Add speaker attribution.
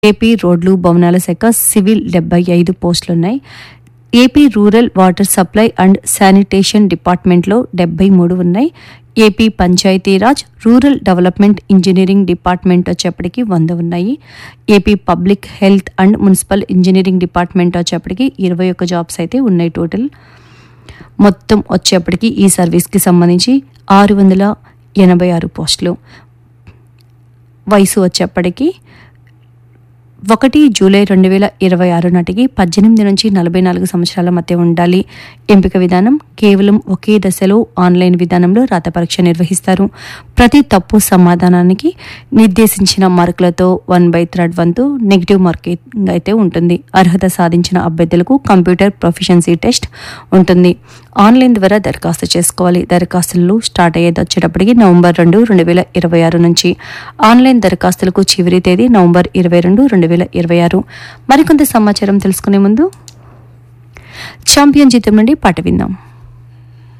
Speaker 1: AP రోడ్లు భవనాల శాఖ సివిల్ డెబ్బై ఐదు పోస్టులున్నాయి AP rural water supply and sanitation డిపార్ట్మెంట్లో డెబ్బై మూడు ఉన్నాయి AP Panchayat Raj rural development engineering department వచ్చేప్పటికి వంద ఉన్నాయి AP public health and municipal engineering department వచ్చేప్పటికి ఇరవై ఒక్క జాబ్స్ అయితే ఉన్నాయి టోటల్ మొత్తం వచ్చేప్పటికి ఈ సర్వీస్కి సంబంధించి ఆరు వందల ఎనభై ఆరు పోస్టులు వయసు వచ్చేప్పటికి ఒకటి జూలై రెండు వేల ఇరవై ఆరు నాటికి పద్దెనిమిది నుంచి నలభై నాలుగు సంవత్సరాల మధ్య ఉండాలి ఎంపిక విధానం కేవలం ఒకే దశలో ఆన్లైన్ విధానంలో రాత పరీక్ష నిర్వహిస్తారు ప్రతి తప్పు సమాధానానికి నిర్దేశించిన మార్కులతో వన్ బై థర్డ్ వంతు నెగిటివ్ మార్కింగ్ అయితే ఉంటుంది అర్హత సాధించిన అభ్యర్థులకు కంప్యూటర్ ప్రొఫిషియన్సీ టెస్ట్ ఉంటుంది ఆన్లైన్ ద్వారా దరఖాస్తు చేసుకోవాలి దరఖాస్తులు స్టార్ట్ అయ్యేది వచ్చేటప్పటికి నవంబర్ రెండు రెండు వేల ఇరవై ఆరు నుంచి ఆన్లైన్ దరఖాస్తులకు చివరి తేదీ నవంబర్ ఇరవై రెండు రెండు వేల ఇరవై ఆరు మరికొంత సమాచారం తెలుసుకునే ముందు ఛాంపియన్ చిత్రం నుండి పాట విందాం